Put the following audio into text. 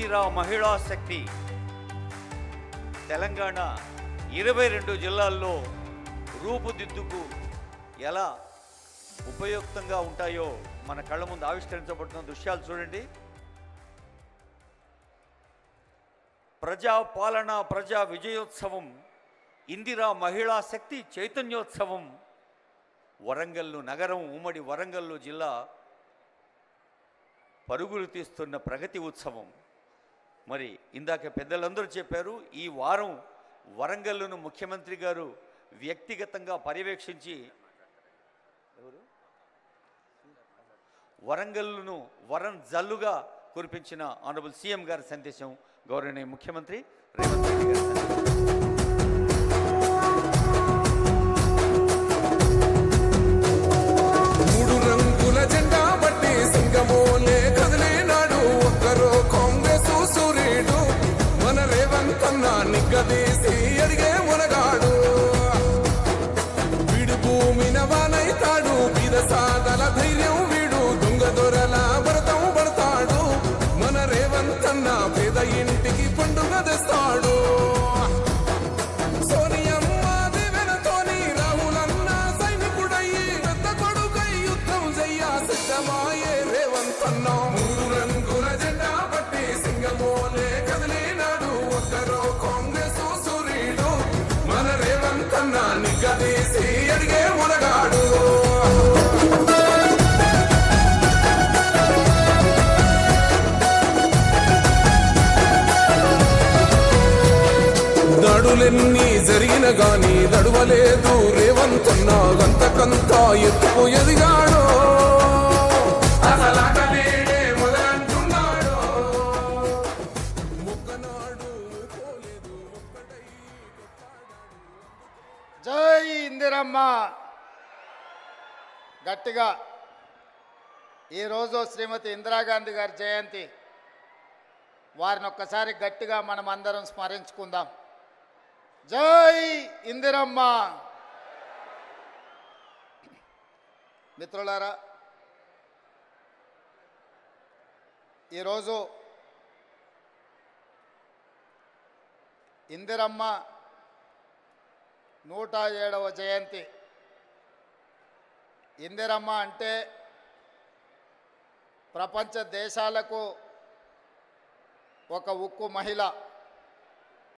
ఇందిరా మహిళా శక్తి తెలంగాణ ఇరవై రెండు జిల్లాల్లో రూపుదిద్దుకు ఎలా ఉపయుక్తంగా ఉంటాయో మన కళ్ళ ముందు ఆవిష్కరించబడుతున్న దృశ్యాలు చూడండి ప్రజా పాలన ప్రజా విజయోత్సవం ఇందిరా మహిళా శక్తి చైతన్యోత్సవం వరంగల్లు నగరం ఉమ్మడి వరంగల్లు జిల్లా పరుగులు తీస్తున్న ప్రగతి ఉత్సవం మరి ఇందాక పెద్దలందరూ చెప్పారు ఈ వారం వరంగల్లును ముఖ్యమంత్రి గారు వ్యక్తిగతంగా పర్యవేక్షించి ఎవరు వరంగల్లును వరం జల్లుగా కురిపించిన ఆనరబుల్ సీఎం గారి సందేశం గౌరవనీయ ముఖ్యమంత్రి రేవంత్ రెడ్డి గారి సందేశం మూడు రంగుల జెండా బట్టి సింగమోలే కదిలేనాడు ఒక్కరో కాంగ్రెస్ సూర్యుడు మన రేవంత్ అన్న నిగ్గదీసి అడిగే మునగాడు వీడు భూమిన వానైతాడు బీద సాదల ధైర్యం వీడు దొంగ దొరల భరతం పడతాడు మన రేవంత్ అన్న పేద ఇంటికి పండుగ తెస్తాడు సోనియమ్మ దివెనతోని రాహులన్న సైనికుడయ్యి పెద్ద కొడుకై యుద్ధం చెయ్య సిద్ధమాయే రేవంతన్న మూడు రంగుల జెండా పట్టి సింగమోలే కదిలినాడు ఒక్కరో కాంగ్రెస్ సూర్యుడు మన రేవంతన్న నిగ్గదీసి అడిగే మునగాడు దాడులెన్ని జరిగిన గాని దడువలేదు రేవంతున్నా గంతకంత ఎత్తుకు ఎదిగాడు అసలాట నేడే మొదలంటున్నాడు ముక్కనాడు పోలేదు ఒక్కడై జై ఇందిరమ్మ గట్టిగా ఈరోజు శ్రీమతి ఇందిరాగాంధీ గారి జయంతి వారిని ఒక్కసారి గట్టిగా మనం అందరం స్మరించుకుందాం జై ఇందిరమ్మ మిత్రులారా ఈరోజు ఇందిరమ్మ నూట ఏడవ జయంతి ఇందిరమ్మ అంటే ప్రపంచ దేశాలకు ఒక ఉక్కు మహిళ